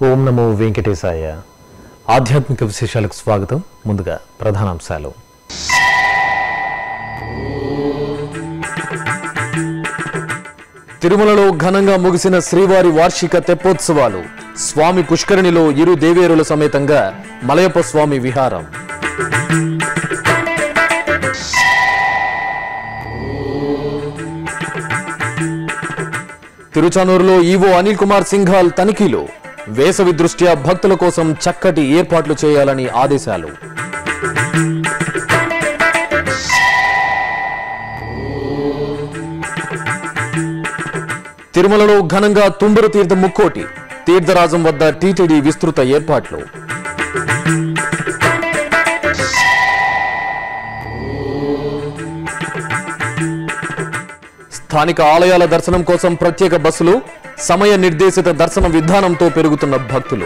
ఓం నమో వెంకటేశాయ ఆధ్యాత్మిక విశేషాలకు స్వాగతం ముందుగా ప్రధానాంశాలు తిరుమలలో ఘనంగా ముగిసిన శ్రీవారి వార్షిక తెప్పోత్సవాలు స్వామి పుష్కరిణిలో ఇరు దేవేరుల సమేతంగా మలయప్ప స్వామి విహారం తిరుచానూరులో ఈవో అనిల్ కుమార్ సింఘాల్ తనిఖీలు వేసవి దృష్ట్యా భక్తుల కోసం చక్కటి ఏర్పాట్లు చేయాలని ఆదేశాలు తిరుమలలో ఘనంగా తుంబురు తీర్థ ముక్కోటి తీర్థరాజం వద్ద టీటీడీ విస్తృత ఏర్పాట్లు స్థానిక ఆలయాల దర్శనం కోసం ప్రత్యేక బస్సులు సమయ నిర్దేశిత దర్శన విధానంతో పెరుగుతున్న భక్తులు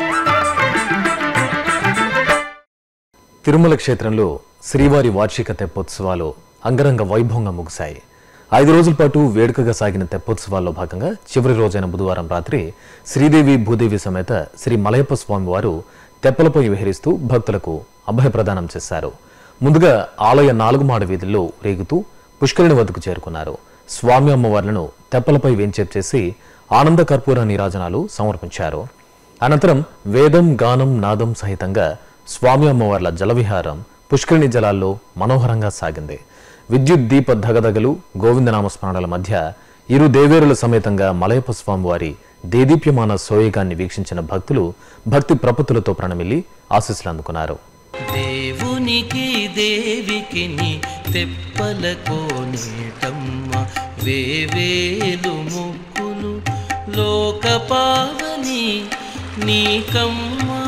తిరుమల క్షేత్రంలో శ్రీవారి వార్షిక తెప్పోత్సవాలు అంగరంగ వైభవంగా ముగిశాయి ఐదు రోజుల పాటు వేడుకగా సాగిన తెప్పోత్సవాల్లో భాగంగా చివరి రోజైన బుధవారం రాత్రి శ్రీదేవి భూదేవి సమేత శ్రీ మలయప్ప స్వామి వారు తెప్పలపై విహరిస్తూ భక్తులకు అభయప్రదానం చేశారు ముందుగా ఆలయ నాలుగు మాడ వీధుల్లో రేగుతూ పుష్కరిణి వద్దకు చేరుకున్నారు స్వామి అమ్మవార్లను తెప్పలపై వేంచేపు చేసి ఆనంద కర్పూర నీరాజనాలు సమర్పించారు అనంతరం వేదం గానం నాదం సహితంగా స్వామి అమ్మవార్ల జలవిహారం పుష్కరిణి జలాల్లో మనోహరంగా సాగింది విద్యుత్ దీప ధగధగలు గోవిందనామ స్మరణల మధ్య ఇరు దేవేరుల సమేతంగా మలయప్ప స్వామి వారి దేదీప్యమాన సోయగాన్ని వీక్షించిన భక్తులు భక్తి ప్రపత్తులతో ప్రణమిల్లి ఆశీస్సులు అందుకున్నారు దేవునికి దేవికి నీ తెప్పలకో నీటమ్మ వేవేలు ముక్కులు లోక పావని నీకమ్మా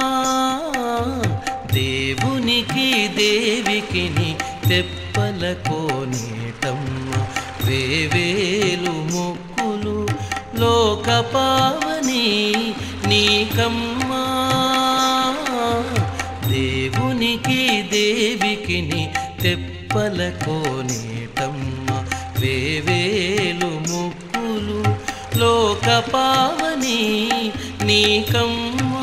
దేవునికి దేవికి నీ తెప్పలకో నీటమ్మ వేవేలు ముక్కులు లోక పావని నీకమ్మా దేవునికి దేవికి నీ తెప్పలకో నీటమ్మ వేవేలు ముక్కులు లోక పావని నీకమ్మా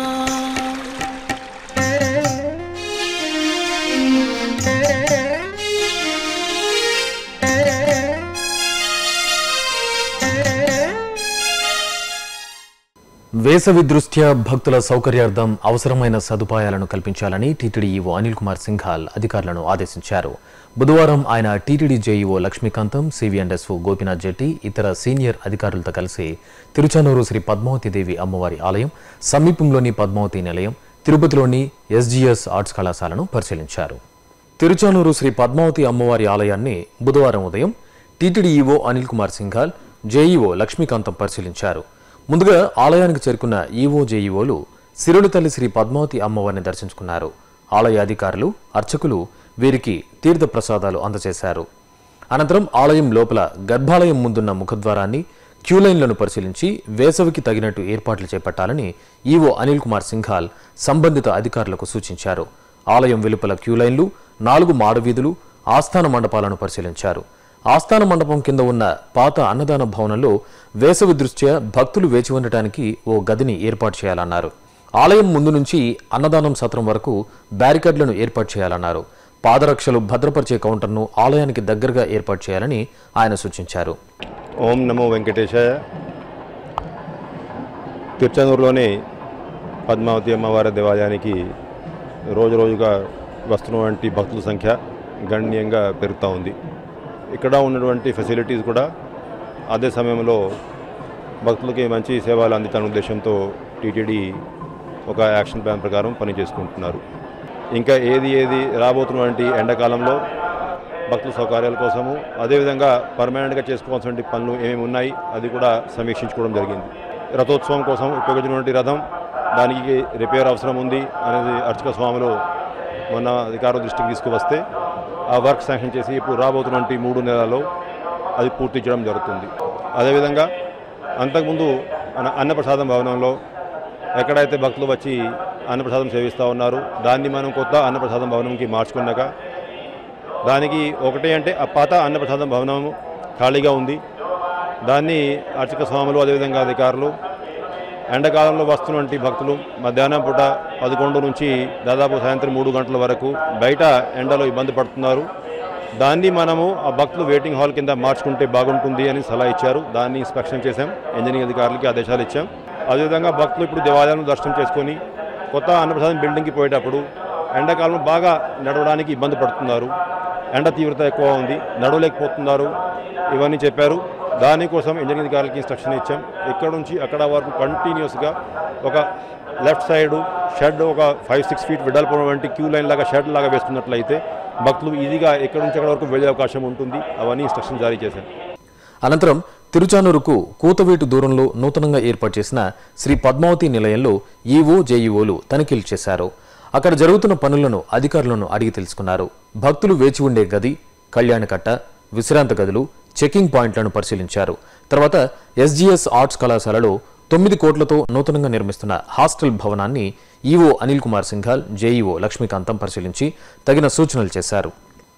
వేసవి దృష్ట్యా భక్తుల సౌకర్యార్థం అవసరమైన సదుపాయాలను కల్పించాలని టీటీడీ ఈవో అనిల్ కుమార్ సింఘాల్ అధికారులను ఆదేశించారు బుధవారం ఆయన TTD JEO Lakshmikantham CV and SO Gopinath Jetti ఇతర సీనియర్ అధికారులతో కలిసి తిరుచానూరు శ్రీ పద్మావతి దేవి అమ్మవారి ఆలయం సమీపంలోని పద్మావతి నిలయం తిరుపతిలోని ఎస్జీఎస్ ఆర్ట్స్ కళాశాలను పరిశీలించారు తిరుచానూరు శ్రీ పద్మావతి అమ్మవారి ఆలయాన్ని బుధవారం ఉదయం TTD EO Anil Kumar Singhal JEO Lakshmikantham పరిశీలించారు ముందుగా ఆలయానికి చేరుకున్న ఈవో జేఈఓలు సిరులు తల్లి శ్రీ పద్మావతి అమ్మవారిని దర్శించుకున్నారు ఆలయ అధికారులు అర్చకులు వీరికి తీర్థ ప్రసాదాలు అందజేశారు అనంతరం ఆలయం లోపల గర్భాలయం ముందున్న ముఖద్వారాన్ని క్యూలైన్లను పరిశీలించి వేసవికి తగినట్టు ఏర్పాట్లు చేపట్టాలని ఈవో అనిల్ కుమార్ సింఘాల్ సంబంధిత అధికారులకు సూచించారు ఆలయం వెలుపల క్యూలైన్లు నాలుగు మాడవీధులు ఆస్థాన మండపాలను పరిశీలించారు ఆస్థాన మండపం కింద ఉన్న పాత అన్నదాన భవనంలో వేసవి దృష్ట్యా భక్తులు వేచి ఉండటానికి ఓ గదిని ఏర్పాటు చేయాలన్నారు ఆలయం ముందు నుంచి అన్నదానం సత్రం వరకు బ్యారికేడ్లను ఏర్పాటు చేయాలన్నారు పాదరక్షలు భద్రపరిచే కౌంటర్ను ఆలయానికి దగ్గరగా ఏర్పాటు చేయాలని ఆయన సూచించారు ఓం నమో వెంకటేశాయ తిరుచనూరులోని పద్మావతి అమ్మవారి దేవాలయానికి రోజు రోజుగా వస్తున్నటువంటి భక్తుల సంఖ్య గణనీయంగా పెరుగుతూ ఉంది ఇక్కడ ఉన్నటువంటి ఫెసిలిటీస్ కూడా అదే సమయంలో భక్తులకి మంచి సేవలు అందించాలనే ఉద్దేశంతో టీటీడీ ఒక యాక్షన్ ప్లాన్ ప్రకారం పనిచేసుకుంటున్నారు ఇంకా ఏది ఏది రాబోతున్నటువంటి ఎండాకాలంలో భక్తుల సౌకర్యాల కోసము అదేవిధంగా పర్మనెంట్గా చేసుకోవాల్సిన పనులు ఏమేమి ఉన్నాయి అది కూడా సమీక్షించుకోవడం జరిగింది రథోత్సవం కోసం ఉపయోగించినటువంటి రథం దానికి రిపేర్ అవసరం ఉంది అనేది అర్చక స్వాములు మొన్న అధికారుల దృష్టికి తీసుకువస్తే ఆ వర్క్ శాంక్షన్ చేసి ఇప్పుడు రాబోతున్నటువంటి మూడు నెలల్లో అది పూర్తి చేయడం జరుగుతుంది అదేవిధంగా అంతకుముందు మన అన్నప్రసాదం భవనంలో ఎక్కడైతే భక్తులు వచ్చి అన్నప్రసాదం సేవిస్తూ ఉన్నారు దాన్ని మనం కొత్త అన్నప్రసాదం భవనంకి మార్చుకున్నాక దానికి ఒకటి అంటే ఆ పాత అన్నప్రసాదం భవనం ఖాళీగా ఉంది దాన్ని అర్చక స్వాములు అదేవిధంగా అధికారులు ఎండాకాలంలో వస్తున్నటువంటి భక్తులు మధ్యాహ్నం పూట పదకొండు నుంచి దాదాపు సాయంత్రం మూడు గంటల వరకు బయట ఎండలో ఇబ్బంది పడుతున్నారు దాన్ని మనము ఆ భక్తులు వెయిటింగ్ హాల్ కింద మార్చుకుంటే బాగుంటుంది అని సలహా ఇచ్చారు దాన్ని ఇన్స్పెక్షన్ చేశాం ఇంజనీరింగ్ అధికారులకి ఆదేశాలు ఇచ్చాం అదేవిధంగా భక్తులు ఇప్పుడు దేవాలయాలను దర్శనం చేసుకొని కొత్త అన్నప్రసాదం బిల్డింగ్కి పోయేటప్పుడు ఎండాకాలం బాగా నడవడానికి ఇబ్బంది పడుతున్నారు ఎండ తీవ్రత ఎక్కువ ఉంది నడవలేకపోతున్నారు ఇవన్నీ చెప్పారు దానికోసం ఇంజనీరింగ్ అధికారులకి ఇన్స్ట్రక్షన్ ఇచ్చాం ఇక్కడ నుంచి అక్కడ వరకు కంటిన్యూస్గా ఒక లెఫ్ట్ సైడ్ షెడ్ ఒక ఫైవ్ సిక్స్ ఫీట్ వెడల్పు వంటి క్యూ లైన్ లాగా షెడ్ లాగా వేస్తున్నట్లయితే భక్తులు ఈజీగా ఎక్కడి నుంచి ఎక్కడ వరకు వెళ్ళే అవకాశం ఉంటుంది అవన్నీ ఇన్స్ట్రక్షన్ జారీ చేశాం అనంతరం తిరుచానూరుకు కూతవేటు దూరంలో నూతనంగా ఏర్పాటు చేసిన శ్రీ పద్మావతి నిలయంలో ఈవో జేఈఓలు తనిఖీలు చేశారు అక్కడ జరుగుతున్న పనులను అధికారులను అడిగి తెలుసుకున్నారు భక్తులు వేచి ఉండే గది కళ్యాణకట్ట విశ్రాంత గదులు చెకింగ్ పాయింట్లను పరిశీలించారు తర్వాత ఎస్జీఎస్ ఆర్ట్స్ కళాశాలలో తొమ్మిది కోట్లతో నూతనంగా నిర్మిస్తున్న హాస్టల్ భవనాన్ని ఈవో అనిల్ కుమార్ సింఘాల్ జేఈఓ లక్ష్మీకాంతం పరిశీలించి తగిన సూచనలు చేశారు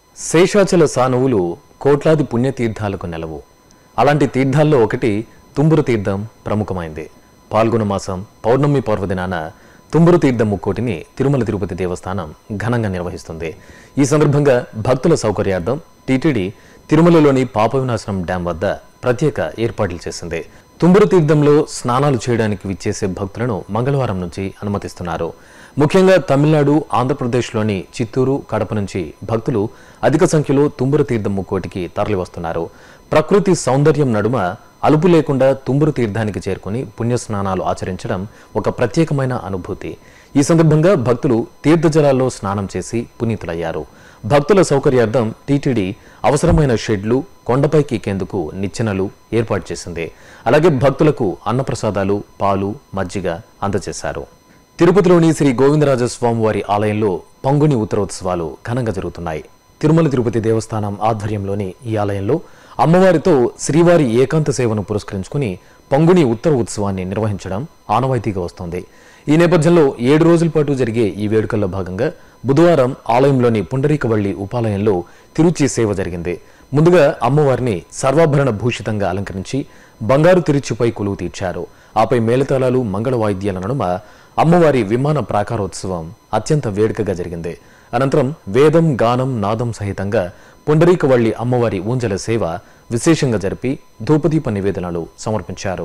శేషాచల సానువులు కోట్లాది పుణ్యతీర్థాలకు నెలవు అలాంటి తీర్థాల్లో ఒకటి తుంబురు తీర్థం ప్రముఖమైంది పాల్గొన మాసం పౌర్ణమి పర్వదినాన తుంబురు తీర్థం ముక్కోటిని తిరుమల తిరుపతి దేవస్థానం ఘనంగా నిర్వహిస్తుంది ఈ సందర్భంగా భక్తుల సౌకర్యార్థం టీటీడీ తిరుమలలోని పాప వినాశనం డ్యాం వద్ద ప్రత్యేక ఏర్పాట్లు చేసింది తుంబురు తీర్థంలో స్నానాలు చేయడానికి విచ్చేసే భక్తులను మంగళవారం నుంచి అనుమతిస్తున్నారు ముఖ్యంగా తమిళనాడు ఆంధ్రప్రదేశ్లోని చిత్తూరు కడప నుంచి భక్తులు అధిక సంఖ్యలో తుంబురు తీర్థం ముక్కోటికి తరలివస్తున్నారు ప్రకృతి సౌందర్యం నడుమ అలుపు లేకుండా తుంబురు తీర్థానికి చేరుకుని పుణ్యస్నానాలు ఆచరించడం ఒక ప్రత్యేకమైన అనుభూతి ఈ సందర్భంగా భక్తులు తీర్థజలాల్లో స్నానం చేసి పునీతులయ్యారు భక్తుల సౌకర్యార్థం టీటీడీ అవసరమైన షెడ్లు కొండపైకి ఎక్కేందుకు నిచ్చెనలు ఏర్పాటు చేసింది అలాగే భక్తులకు అన్నప్రసాదాలు పాలు మజ్జిగ అందజేశారు తిరుపతిలోని శ్రీ గోవిందరాజ స్వామివారి ఆలయంలో పంగుని ఉత్తరోత్సవాలు ఘనంగా జరుగుతున్నాయి తిరుమల తిరుపతి దేవస్థానం ఆధ్వర్యంలోని ఈ ఆలయంలో అమ్మవారితో శ్రీవారి ఏకాంత సేవను పురస్కరించుకుని పంగుని ఉత్తర ఉత్సవాన్ని నిర్వహించడం ఆనవాయితీగా వస్తోంది ఈ నేపథ్యంలో ఏడు రోజుల పాటు జరిగే ఈ వేడుకల్లో భాగంగా బుధవారం ఆలయంలోని పుండరీకవల్లి ఉపాలయంలో తిరుచి సేవ జరిగింది ముందుగా అమ్మవారిని సర్వాభరణ భూషితంగా అలంకరించి బంగారు తిరుచిపై కొలువు తీర్చారు ఆపై మేళతాళాలు మంగళ వాయిద్యాల నడుమ అమ్మవారి విమాన ప్రాకారోత్సవం అత్యంత వేడుకగా జరిగింది అనంతరం వేదం గానం నాదం సహితంగా పుండరీకవల్లి అమ్మవారి ఊంజల సేవ విశేషంగా జరిపి ధూపదీప నివేదనలు సమర్పించారు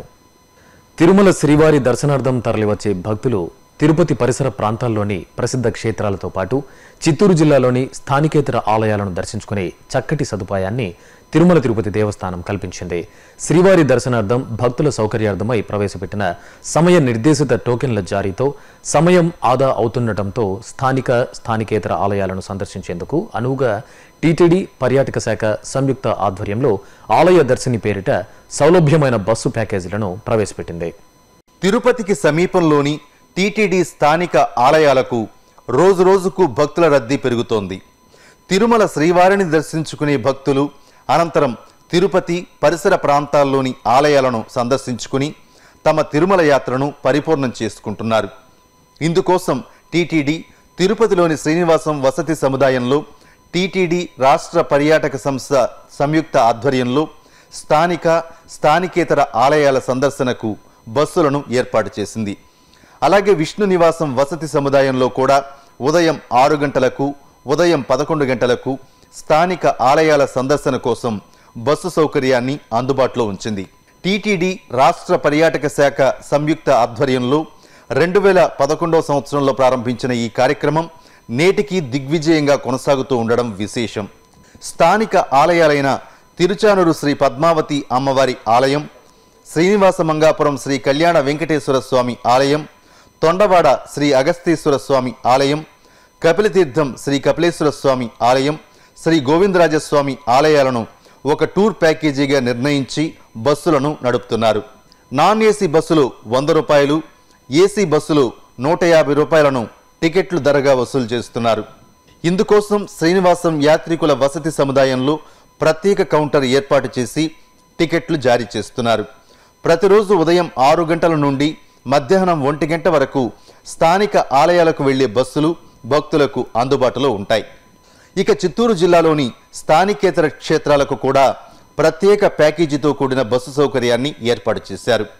తిరుమల శ్రీవారి దర్శనార్థం తరలివచ్చే భక్తులు తిరుపతి పరిసర ప్రాంతాల్లోని ప్రసిద్ధ క్షేత్రాలతో పాటు చిత్తూరు జిల్లాలోని స్థానికేతర ఆలయాలను దర్శించుకునే చక్కటి సదుపాయాన్ని తిరుమల తిరుపతి దేవస్థానం కల్పించింది శ్రీవారి దర్శనార్థం భక్తుల సౌకర్యార్థమై ప్రవేశపెట్టిన సమయ నిర్దేశిత టోకెన్ల జారీతో సమయం ఆదా అవుతుండటంతో స్థానిక స్థానికేతర ఆలయాలను సందర్శించేందుకు అనువుగా టీటీడీ పర్యాటక శాఖ సంయుక్త ఆధ్వర్యంలో ఆలయ దర్శిని పేరిట సౌలభ్యమైన బస్సు ప్యాకేజీలను ప్రవేశపెట్టింది తిరుపతికి సమీపంలోని టీటీడీ స్థానిక ఆలయాలకు రోజురోజుకు భక్తుల రద్దీ పెరుగుతోంది తిరుమల శ్రీవారిని దర్శించుకునే భక్తులు అనంతరం తిరుపతి పరిసర ప్రాంతాల్లోని ఆలయాలను సందర్శించుకుని తమ తిరుమల యాత్రను పరిపూర్ణం చేసుకుంటున్నారు ఇందుకోసం టీటీడీ తిరుపతిలోని శ్రీనివాసం వసతి సముదాయంలో టీటీడీ రాష్ట్ర పర్యాటక సంస్థ సంయుక్త ఆధ్వర్యంలో స్థానిక స్థానికేతర ఆలయాల సందర్శనకు బస్సులను ఏర్పాటు చేసింది అలాగే విష్ణు నివాసం వసతి సముదాయంలో కూడా ఉదయం ఆరు గంటలకు ఉదయం పదకొండు గంటలకు స్థానిక ఆలయాల సందర్శన కోసం బస్సు సౌకర్యాన్ని అందుబాటులో ఉంచింది టీటీడీ రాష్ట్ర పర్యాటక శాఖ సంయుక్త ఆధ్వర్యంలో రెండు వేల పదకొండవ సంవత్సరంలో ప్రారంభించిన ఈ కార్యక్రమం నేటికి దిగ్విజయంగా కొనసాగుతూ ఉండడం విశేషం స్థానిక ఆలయాలైన తిరుచానూరు శ్రీ పద్మావతి అమ్మవారి ఆలయం శ్రీనివాస మంగాపురం శ్రీ కళ్యాణ వెంకటేశ్వర స్వామి ఆలయం తొండవాడ శ్రీ అగస్తీశ్వర స్వామి ఆలయం కపిలతీర్థం శ్రీ కపిలేశ్వర స్వామి ఆలయం శ్రీ గోవిందరాజస్వామి ఆలయాలను ఒక టూర్ ప్యాకేజీగా నిర్ణయించి బస్సులను నడుపుతున్నారు నాన్ ఏసీ బస్సులు వంద రూపాయలు ఏసీ బస్సులు నూట యాభై రూపాయలను టికెట్లు ధరగా వసూలు చేస్తున్నారు ఇందుకోసం శ్రీనివాసం యాత్రికుల వసతి సముదాయంలో ప్రత్యేక కౌంటర్ ఏర్పాటు చేసి టికెట్లు జారీ చేస్తున్నారు ప్రతిరోజు ఉదయం ఆరు గంటల నుండి మధ్యాహ్నం ఒంటి గంట వరకు స్థానిక ఆలయాలకు వెళ్లే బస్సులు భక్తులకు అందుబాటులో ఉంటాయి ఇక చిత్తూరు జిల్లాలోని స్థానికేతర క్షేత్రాలకు కూడా ప్రత్యేక ప్యాకేజీతో కూడిన బస్సు సౌకర్యాన్ని ఏర్పాటు చేశారు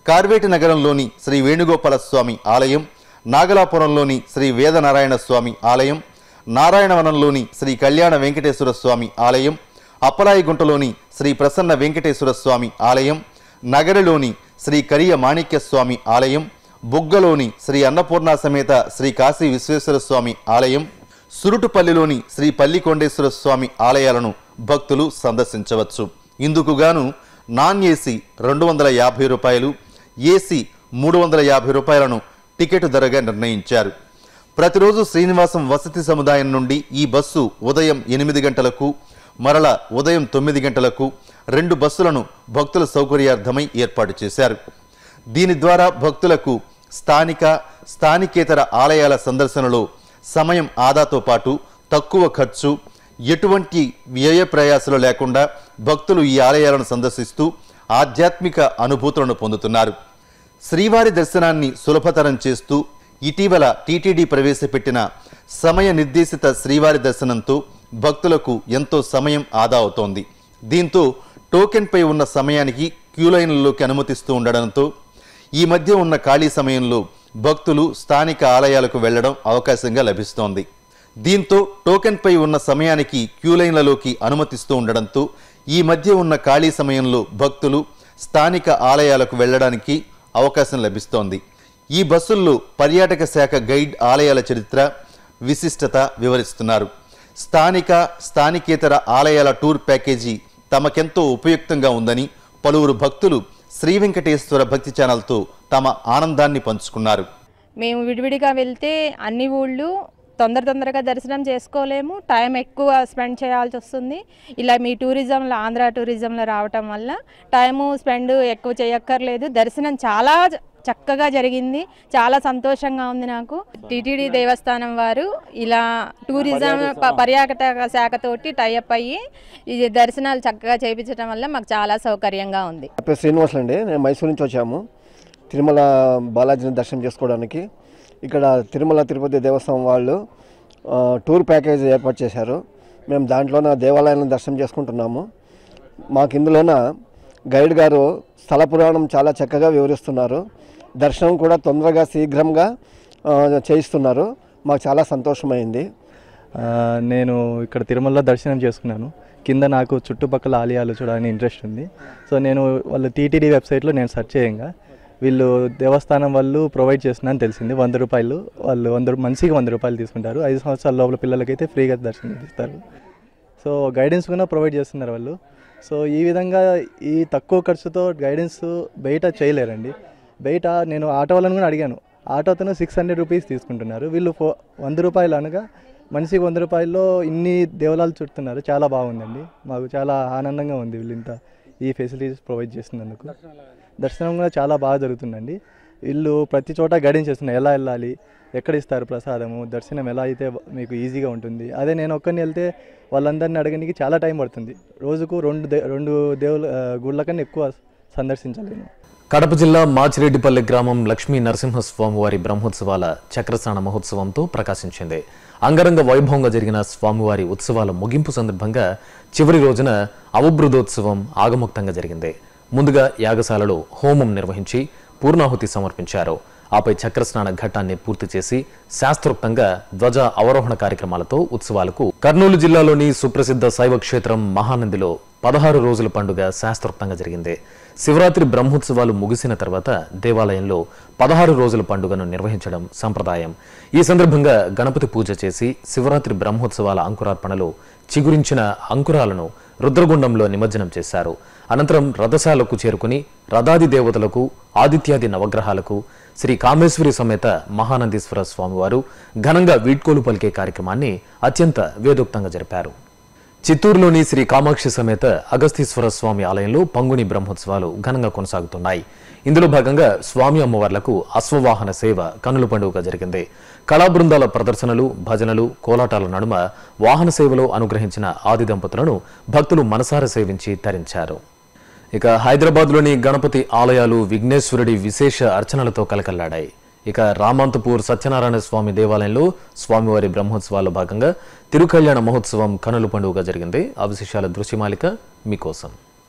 కార్వేటి నగరంలోని శ్రీ వేణుగోపాల స్వామి ఆలయం నాగలాపురంలోని శ్రీ వేదనారాయణ స్వామి ఆలయం నారాయణవనంలోని శ్రీ కళ్యాణ వెంకటేశ్వర స్వామి ఆలయం అప్పలాయిగుంటలోని శ్రీ ప్రసన్న వెంకటేశ్వర స్వామి ఆలయం నగరిలోని శ్రీ కరియ మాణిక్య స్వామి ఆలయం బుగ్గలోని శ్రీ అన్నపూర్ణ సమేత శ్రీ కాశీ విశ్వేశ్వర స్వామి ఆలయం సురుటుపల్లిలోని శ్రీ పల్లికొండేశ్వర స్వామి ఆలయాలను భక్తులు సందర్శించవచ్చు ఇందుకుగాను నాన్ ఏసీ రెండు వందల యాభై రూపాయలు ఏసీ మూడు వందల యాభై రూపాయలను టికెట్ ధరగా నిర్ణయించారు ప్రతిరోజు శ్రీనివాసం వసతి సముదాయం నుండి ఈ బస్సు ఉదయం ఎనిమిది గంటలకు మరల ఉదయం తొమ్మిది గంటలకు రెండు బస్సులను భక్తుల సౌకర్యార్థమై ఏర్పాటు చేశారు దీని ద్వారా భక్తులకు స్థానిక స్థానికేతర ఆలయాల సందర్శనలో సమయం ఆదాతో పాటు తక్కువ ఖర్చు ఎటువంటి వ్యయ ప్రయాసాలు లేకుండా భక్తులు ఈ ఆలయాలను సందర్శిస్తూ ఆధ్యాత్మిక అనుభూతులను పొందుతున్నారు శ్రీవారి దర్శనాన్ని సులభతరం చేస్తూ ఇటీవల టీటీడీ ప్రవేశపెట్టిన సమయ నిర్దేశిత శ్రీవారి దర్శనంతో భక్తులకు ఎంతో సమయం ఆదా అవుతోంది దీంతో టోకెన్పై ఉన్న సమయానికి క్యూ లైన్లలోకి అనుమతిస్తూ ఉండడంతో ఈ మధ్య ఉన్న ఖాళీ సమయంలో భక్తులు స్థానిక ఆలయాలకు వెళ్లడం అవకాశంగా లభిస్తోంది దీంతో టోకెన్పై ఉన్న సమయానికి క్యూ లైన్లలోకి అనుమతిస్తూ ఉండడంతో ఈ మధ్య ఉన్న ఖాళీ సమయంలో భక్తులు స్థానిక ఆలయాలకు వెళ్ళడానికి అవకాశం లభిస్తోంది ఈ బస్సుల్లో పర్యాటక శాఖ గైడ్ ఆలయాల చరిత్ర విశిష్టత వివరిస్తున్నారు స్థానిక స్థానికేతర ఆలయాల టూర్ ప్యాకేజీ తమకెంతో ఉపయుక్తంగా ఉందని పలువురు భక్తులు శ్రీ వెంకటేశ్వర భక్తి ఛానల్తో తమ ఆనందాన్ని పంచుకున్నారు మేము విడివిడిగా వెళ్తే అన్ని ఊళ్ళు తొందర తొందరగా దర్శనం చేసుకోలేము టైం ఎక్కువ స్పెండ్ చేయాల్సి వస్తుంది ఇలా మీ టూరిజంలో ఆంధ్ర టూరిజంలో రావటం వల్ల టైము స్పెండ్ ఎక్కువ చేయక్కర్లేదు దర్శనం చాలా చ- చక్కగా జరిగింది చాలా సంతోషంగా ఉంది నాకు టిటిడి దేవస్థానం వారు ఇలా టూరిజం ప- పర్యాటక శాఖతోటి టైఅప్ అయ్యి ఈ దర్శనాలు చక్కగా చేయించడం వల్ల మాకు చాలా సౌకర్యంగా ఉంది నా పేరు శ్రీనివాస్ అండి నేను మైసూర్ నుంచి వచ్చాము తిరుమల బాలాజీని దర్శనం చేసుకోవడానికి ఇక్కడ తిరుమల తిరుపతి దేవస్థానం వాళ్ళు ఆ, టూర్ ప్యాకేజ్ ఏర్పాటు చేశారు మేము దాంట్లోన దేవాలయాలను దర్శనం చేసుకుంటున్నాము మాకు ఇందులోన గైడ్ గారు స్థల పురాణం చాలా చక్కగా వివరిస్తున్నారు దర్శనం కూడా తొందరగా శీఘ్రంగా ఆ, చేయిస్తున్నారు మాకు చాలా సంతోషమైంది ఆ, నేను ఇక్కడ తిరుమలలో దర్శనం చేసుకున్నాను కింద నాకు చుట్టుపక్కల ఆలయాలు చూడాలని ఇంట్రెస్ట్ ఉంది సో నేను వాళ్ళు టీటీడీ వెబ్సైట్లో నేను సెర్చ్ చేయంగా వీళ్ళు దేవస్థానం వాళ్ళు ప్రొవైడ్ చేస్తున్నారని తెలిసింది వంద రూపాయలు వాళ్ళు వంద రూ- మనిషికి వంద రూపాయలు తీసుకుంటారు ఐదు సంవత్సరాల లోపల పిల్లలకైతే ఫ్రీగా దర్శనం ఇస్తారు సో గైడెన్స్ కూడా ప్రొవైడ్ చేస్తున్నారు వాళ్ళు సో ఈ విధంగా ఈ తక్కువ ఖర్చుతో గైడెన్స్ బయట చేయలేరండి బయట నేను ఆటో వాళ్ళని కూడా అడిగాను ఆటో అతను సిక్స్ హండ్రెడ్ రూపీస్ తీసుకుంటున్నారు వీళ్ళు ఫో వంద రూపాయలు అనగా మనిషికి వంద రూపాయల్లో ఇన్ని దేవాలయాలు చుడుతున్నారు చాలా బాగుందండి మాకు చాలా ఆనందంగా ఉంది వీళ్ళు ఇంత ఈ ఫెసిలిటీస్ ప్రొవైడ్ చేస్తున్నందుకు దర్శనం కూడా చాలా బాగా జరుగుతుందండి వీళ్ళు ప్రతి చోట గైడెన్స్ చేస్తున్నారు ఎలా వెళ్ళాలి ఎక్కడ ఇస్తారు ప్రసాదము దర్శనం ఎలా అయితే మీకు ఈజీగా ఉంటుంది అదే నేను ఒక్కరిని వెళ్తే వాళ్ళందరిని అడగడానికి చాలా టైం పడుతుంది రోజుకు రెండు దే రెండు దేవుల ఆ, గుళ్ళ కన్నా ఎక్కువ సందర్శించలేను కడప జిల్లా మాచిరెడ్డిపల్లి గ్రామం లక్ష్మీ నరసింహస్వామి వారి బ్రహ్మోత్సవాల చక్రస్నాన మహోత్సవంతో ప్రకాశించింది అంగరంగ వైభవంగా జరిగిన స్వామివారి ఉత్సవాల ముగింపు సందర్భంగా చివరి రోజున అవబృదోత్సవం ఆగముక్తంగా జరిగింది ముందుగా యాగశాలలో హోమం నిర్వహించి పూర్ణాహుతి సమర్పించారు ఆపై చక్రస్నాన ఘట్టాన్ని పూర్తి చేసి శాస్త్రోక్తంగా ధ్వజ అవరోహణ కార్యక్రమాలతో ఉత్సవాలకు కర్నూలు జిల్లాలోని సుప్రసిద్ధ శైవ క్షేత్రం మహానందిలో పదహారు రోజుల పండుగ శాస్త్రోక్తంగా జరిగింది శివరాత్రి బ్రహ్మోత్సవాలు ముగిసిన తర్వాత దేవాలయంలో పదహారు రోజుల పండుగను నిర్వహించడం సంప్రదాయం ఈ సందర్భంగా గణపతి పూజ చేసి శివరాత్రి బ్రహ్మోత్సవాల అంకురార్పణలో చిగురించిన అంకురాలను రుద్రగుండంలో నిమజ్జనం చేశారు అనంతరం రథశాలకు చేరుకుని రథాది దేవతలకు ఆదిత్యాది నవగ్రహాలకు శ్రీ కామేశ్వరి సమేత మహానందీశ్వర స్వామివారు ఘనంగా వీడ్కోలు పలికే కార్యక్రమాన్ని అత్యంత వేదోక్తంగా జరిపారు చిత్తూరులోని శ్రీ కామాక్షి సమేత అగస్తీశ్వర స్వామి ఆలయంలో పంగుని బ్రహ్మోత్సవాలు ఘనంగా కొనసాగుతున్నాయి ఇందులో భాగంగా స్వామి అమ్మవార్లకు అశ్వవాహన సేవ కనుల పండుగగా జరిగింది కళా బృందాల ప్రదర్శనలు భజనలు కోలాటాల నడుమ వాహన సేవలో అనుగ్రహించిన ఆది దంపతులను భక్తులు మనసార సేవించి తరించారు ఇక హైదరాబాద్లోని గణపతి ఆలయాలు విఘ్నేశ్వరుడి విశేష అర్చనలతో కలకల్లాడాయి ఇక రామంతపూర్ సత్యనారాయణ స్వామి దేవాలయంలో స్వామివారి బ్రహ్మోత్సవాల్లో భాగంగా తిరుకళ్యాణ మహోత్సవం కనుల పండుగగా జరిగింది ఆ విశేషాల దృశ్యమాలిక మీకోసం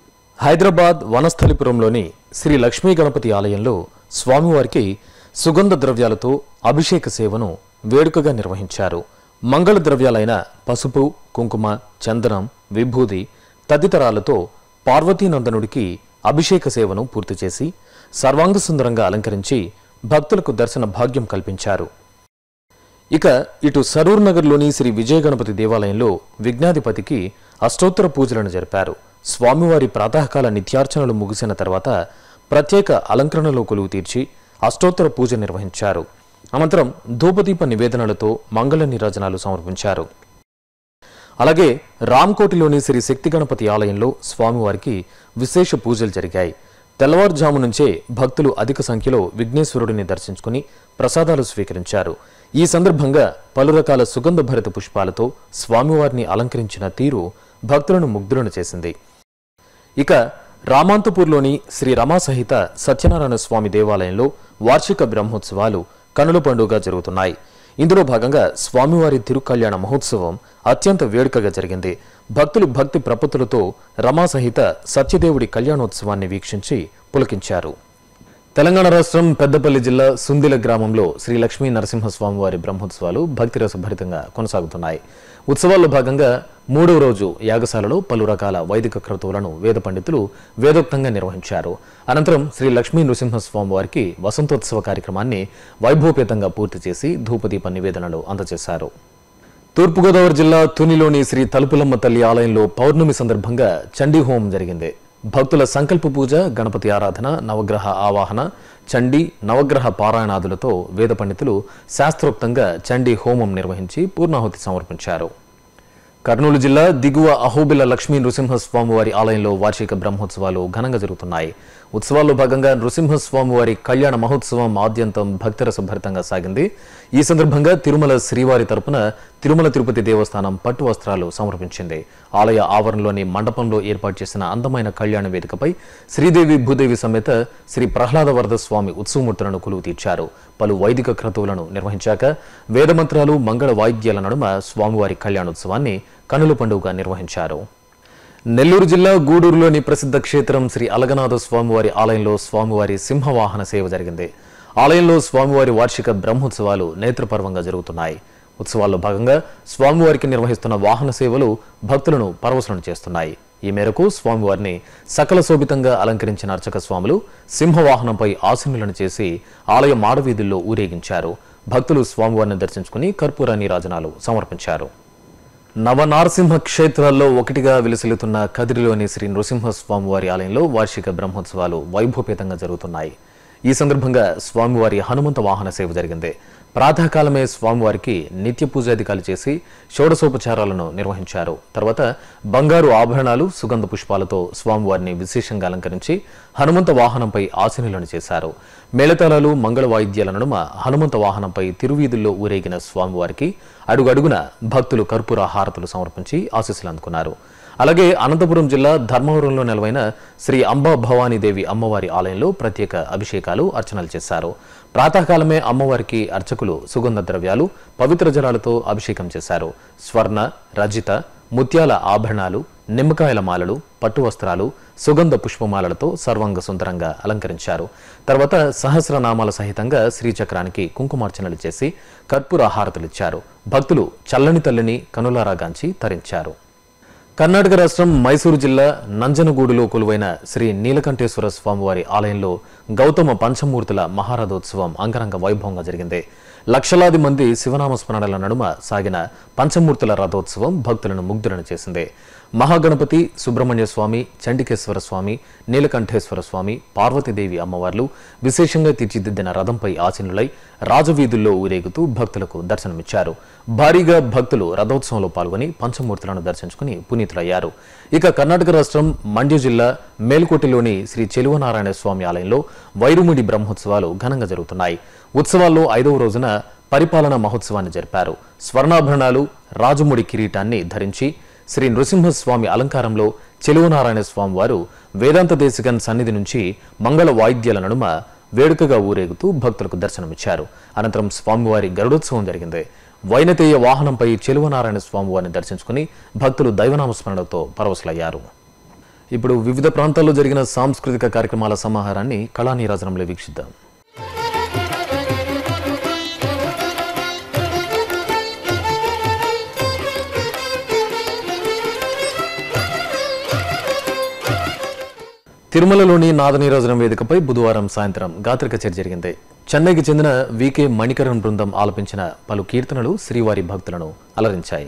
హైదరాబాద్ వనస్థలిపురంలోని శ్రీ లక్ష్మీ గణపతి ఆలయంలో స్వామివారికి సుగంధ ద్రవ్యాలతో అభిషేక సేవను వేడుకగా నిర్వహించారు మంగళ ద్రవ్యాలైన పసుపు కుంకుమ చందనం విభూది తదితరాలతో పార్వతీనందనుడికి అభిషేక సేవను పూర్తి చేసి సర్వాంగ సుందరంగా అలంకరించి భక్తులకు దర్శన భాగ్యం కల్పించారు ఇక ఇటు సరూర్ నగర్లోని శ్రీ విజయ గణపతి దేవాలయంలో విఘ్నాధిపతికి అష్టోత్తర పూజలను జరిపారు స్వామివారి ప్రాతకాల నిత్యార్చనలు ముగిసిన తర్వాత ప్రత్యేక అలంకరణలో కొలువు తీర్చి అష్టోత్తర పూజ నిర్వహించారు అనంతరం ధూపదీప నివేదనలతో మంగళ నీరాజనాలు సమర్పించారు అలాగే రామ్కోటిలోని శ్రీ శక్తి గణపతి ఆలయంలో స్వామివారికి విశేష పూజలు జరిగాయి తెల్లవారుజాము నుంచే భక్తులు అధిక సంఖ్యలో విఘ్నేశ్వరుడిని దర్శించుకుని ప్రసాదాలు స్వీకరించారు ఈ సందర్భంగా పలు రకాల సుగంధ భరిత పుష్పాలతో స్వామివారిని అలంకరించిన తీరు భక్తులను ముగ్ధులను చేసింది ఇక రామాంతపూర్లోని శ్రీ రమా సహిత సత్యనారాయణ స్వామి దేవాలయంలో వార్షిక బ్రహ్మోత్సవాలు కనుల పండుగగా జరుగుతున్నాయి ఇందులో భాగంగా స్వామివారి తిరుకల్యాణ మహోత్సవం అత్యంత వేడుకగా జరిగింది భక్తులు భక్తి ప్రపత్తులతో రమా సహిత సత్యదేవుడి కళ్యాణోత్సవాన్ని వీక్షించి పులకించారు తెలంగాణ రాష్ట్రం పెద్దపల్లి జిల్లా సుందిల గ్రామంలో శ్రీ లక్ష్మీ నరసింహస్వామివారి బ్రహ్మోత్సవాలు భక్తిరసభరితంగా కొనసాగుతున్నాయి ఉత్సవాల్లో భాగంగా మూడవ రోజు యాగశాలలో పలు రకాల వైదిక క్రతువులను వేద పండితులు వేదోక్తంగా నిర్వహించారు అనంతరం శ్రీ లక్ష్మీ నృసింహస్వామి వారికి వసంతోత్సవ కార్యక్రమాన్ని వైభవపేతంగా పూర్తి చేసి ధూపదీప నివేదనలు అందజేశారు తూర్పుగోదావరి జిల్లా తునిలోని శ్రీ తలుపులమ్మ తల్లి ఆలయంలో పౌర్ణమి సందర్భంగా చండీ హోమం జరిగింది భక్తుల సంకల్ప పూజ గణపతి ఆరాధన నవగ్రహ ఆవాహన చండీ నవగ్రహ పారాయణాదులతో వేద పండితులు శాస్త్రోక్తంగా చండీ హోమం నిర్వహించి పూర్ణాహుతి సమర్పించారు కర్నూలు జిల్లా దిగువ అహోబిల లక్ష్మీ నృసింహస్వామివారి ఆలయంలో వార్షిక బ్రహ్మోత్సవాలు ఘనంగా జరుగుతున్నాయి ఉత్సవాల్లో భాగంగా నృసింహస్వామివారి కళ్యాణ మహోత్సవం ఆద్యంతం భక్తిరసభరితంగా సాగింది ఈ సందర్భంగా తిరుమల శ్రీవారి తరపున తిరుమల తిరుపతి దేవస్థానం పట్టు వస్త్రాలు సమర్పించింది ఆలయ ఆవరణలోని మండపంలో ఏర్పాటు చేసిన అందమైన కళ్యాణ వేదికపై శ్రీదేవి భూదేవి సమేత శ్రీ ప్రహ్లాద వరద స్వామి ఉత్సవమూర్తులను కొలువు తీర్చారు పలు వైదిక క్రతువులను నిర్వహించాక వేదమంత్రాలు మంగళ వాయిద్యాల నడుమ స్వామివారి కళ్యాణోత్సవాన్ని కనుల పండుగగా నిర్వహించారు నెల్లూరు జిల్లా గూడూరులోని ప్రసిద్ధ క్షేత్రం శ్రీ అలగనాథ స్వామివారి ఆలయంలో స్వామివారి సింహవాహన సేవ జరిగింది ఆలయంలో స్వామివారి వార్షిక బ్రహ్మోత్సవాలు నేత్రపర్వంగా జరుగుతున్నాయి ఉత్సవాల్లో భాగంగా స్వామివారికి నిర్వహిస్తున్న వాహన సేవలు భక్తులను పరవశనం చేస్తున్నాయి ఈ మేరకు స్వామివారిని సకల శోభితంగా అలంకరించిన అర్చక స్వాములు సింహవాహనంపై ఆసనులను చేసి ఆలయ మాడవీధుల్లో ఊరేగించారు భక్తులు స్వామివారిని దర్శించుకుని కర్పూర నీరాజనాలు సమర్పించారు నవనారసింహ క్షేత్రాల్లో ఒకటిగా విలసిల్లుతున్న కదిరిలోని శ్రీ నృసింహస్వామివారి ఆలయంలో వార్షిక బ్రహ్మోత్సవాలు వైభవపేతంగా జరుగుతున్నాయి ఈ సందర్భంగా స్వామివారి హనుమంత వాహన సేవ జరిగింది ప్రాతకాలమే స్వామివారికి నిత్య పూజాధికాలు చేసి షోడశోపచారాలను నిర్వహించారు తర్వాత బంగారు ఆభరణాలు సుగంధ పుష్పాలతో స్వామివారిని విశేషంగా అలంకరించి హనుమంత వాహనంపై ఆశీనులను చేశారు మేళతాళాలు మంగళ వాయిద్యాల నడుమ హనుమంత వాహనంపై తిరువీధుల్లో ఊరేగిన స్వామివారికి అడుగడుగున భక్తులు కర్పూర హారతులు సమర్పించి ఆశీస్సులు అందుకున్నారు అలాగే అనంతపురం జిల్లా ధర్మవరంలో నెలవైన శ్రీ అంబా భవానీదేవి అమ్మవారి ఆలయంలో ప్రత్యేక అభిషేకాలు అర్చనలు చేశారు ప్రాతకాలమే అమ్మవారికి అర్చకులు సుగంధ ద్రవ్యాలు పవిత్ర జలాలతో అభిషేకం చేశారు స్వర్ణ రజిత ముత్యాల ఆభరణాలు నిమ్మకాయల మాలలు పట్టు వస్త్రాలు సుగంధ పుష్పమాలలతో సర్వాంగ సుందరంగా అలంకరించారు తర్వాత సహస్రనామాల సహితంగా శ్రీచక్రానికి కుంకుమార్చనలు చేసి కర్పూర హారతులిచ్చారు భక్తులు చల్లని తల్లిని కనులారాగాంచి తరించారు కర్ణాటక రాష్ట్రం మైసూరు జిల్లా నంజనగూడులో కొలువైన శ్రీ నీలకంఠేశ్వర స్వామివారి ఆలయంలో గౌతమ పంచమూర్తుల మహారథోత్సవం అంగరంగ వైభవంగా జరిగింది లక్షలాది మంది శివనామ స్మరణల నడుమ సాగిన పంచమూర్తుల రథోత్సవం భక్తులను ముగ్ధులను చేసింది మహాగణపతి సుబ్రహ్మణ్య స్వామి చండికేశ్వర స్వామి నీలకంఠేశ్వర స్వామి పార్వతీదేవి అమ్మవార్లు విశేషంగా తీర్చిదిద్దిన రథంపై ఆసీనులై రాజవీధుల్లో ఊరేగుతూ భక్తులకు దర్శనమిచ్చారు భారీగా భక్తులు రథోత్సవంలో పాల్గొని పంచమూర్తులను దర్శించుకుని పునీతులయ్యారు ఇక కర్ణాటక రాష్ట్రం మండ్య జిల్లా మేల్కోటిలోని శ్రీ చెలువనారాయణ స్వామి ఆలయంలో వైరుముడి బ్రహ్మోత్సవాలు ఘనంగా జరుగుతున్నాయి ఉత్సవాల్లో ఐదవ రోజున పరిపాలన మహోత్సవాన్ని జరిపారు స్వర్ణాభరణాలు రాజముడి కిరీటాన్ని ధరించి శ్రీ నృసింహస్వామి అలంకారంలో చెలువనారాయణ స్వామి వారు వేదాంత దేశికన్ సన్నిధి నుంచి మంగళ వాయిద్యాల నడుమ వేడుకగా ఊరేగుతూ భక్తులకు దర్శనమిచ్చారు అనంతరం స్వామివారి గరుడోత్సవం జరిగింది వైనతేయ వాహనంపై చెలువనారాయణ స్వామివారిని దర్శించుకుని భక్తులు దైవనామస్మరణతో పరవశులయ్యారు ఇప్పుడు వివిధ ప్రాంతాల్లో జరిగిన సాంస్కృతిక కార్యక్రమాల సమాహారాన్ని కళానీరాజనంలో వీక్షిద్దాం తిరుమలలోని నాదనీరాజనం వేదికపై బుధవారం సాయంత్రం గాత్ర కచేరి జరిగింది చెన్నైకి చెందిన వికే మణికరణ్ బృందం ఆలపించిన పలు కీర్తనలు శ్రీవారి భక్తులను అలరించాయి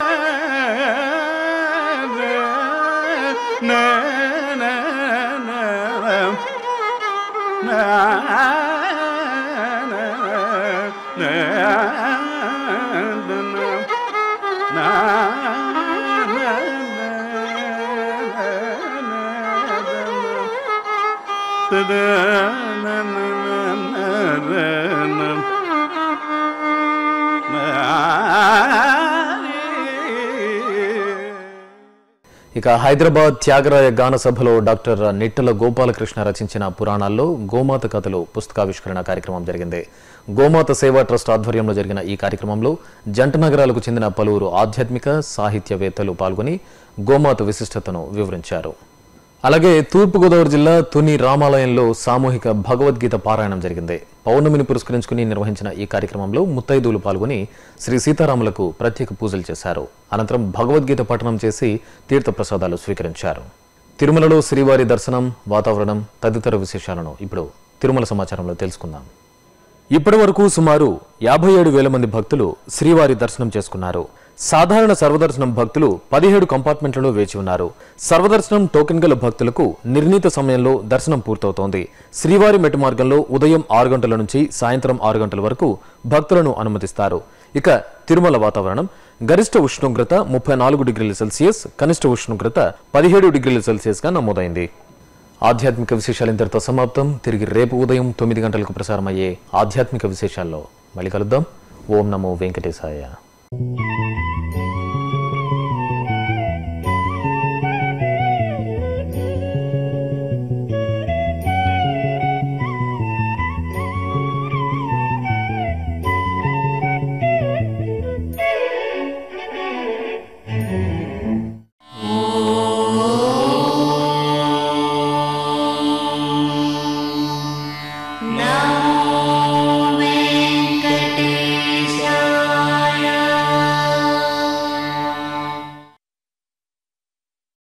ఇక హైదరాబాద్ త్యాగరాయ గాన సభలో డాక్టర్ నిట్టల గోపాలకృష్ణ రచించిన పురాణాల్లో గోమాత కథలు పుస్తకావిష్కరణ కార్యక్రమం జరిగింది గోమాత సేవా ట్రస్ట్ ఆధ్వర్యంలో జరిగిన ఈ కార్యక్రమంలో జంట నగరాలకు చెందిన పలువురు ఆధ్యాత్మిక సాహిత్యవేత్తలు పాల్గొని గోమాత విశిష్టతను వివరించారు అలాగే తూర్పుగోదావరి జిల్లా తుని రామాలయంలో సామూహిక భగవద్గీత పారాయణం జరిగింది పౌర్ణమిని పురస్కరించుకుని నిర్వహించిన ఈ కార్యక్రమంలో ముత్తైదువులు పాల్గొని శ్రీ సీతారాములకు ప్రత్యేక పూజలు చేశారు అనంతరం భగవద్గీత పఠనం చేసి తీర్థప్రసాదాలు స్వీకరించారు తిరుమలలో శ్రీవారి దర్శనం వాతావరణం తదితర విశేషాలను ఇప్పుడు తిరుమల సమాచారంలో తెలుసుకుందాం ఇప్పటి వరకు సుమారు యాభై ఏడు వేల మంది భక్తులు శ్రీవారి దర్శనం చేసుకున్నారు సాధారణ సర్వదర్శనం భక్తులు పదిహేడు కంపార్ట్మెంట్లలో వేచి ఉన్నారు సర్వదర్శనం టోకెన్ గల భక్తులకు నిర్ణీత సమయంలో దర్శనం పూర్తవుతోంది శ్రీవారి మెట్టు మార్గంలో ఉదయం ఆరు గంటల నుంచి సాయంత్రం ఆరు గంటల వరకు భక్తులను అనుమతిస్తారు ఇక తిరుమల వాతావరణం గరిష్ట ఉష్ణోగ్రత ముప్పై నాలుగు డిగ్రీల సెల్సియస్ కనిష్ట ఉష్ణోగ్రత పదిహేడు డిగ్రీల సెల్సియస్ గా నమోదైంది ఆధ్యాత్మిక విశేషాలు ఇంతటితో సమాప్తం తిరిగి రేపు ఉదయం తొమ్మిది గంటలకు ప్రసారమయ్యే ఆధ్యాత్మిక విశేషాల్లో మళ్ళీ కలుద్దాం ఓం నమో వెంకటేశాయ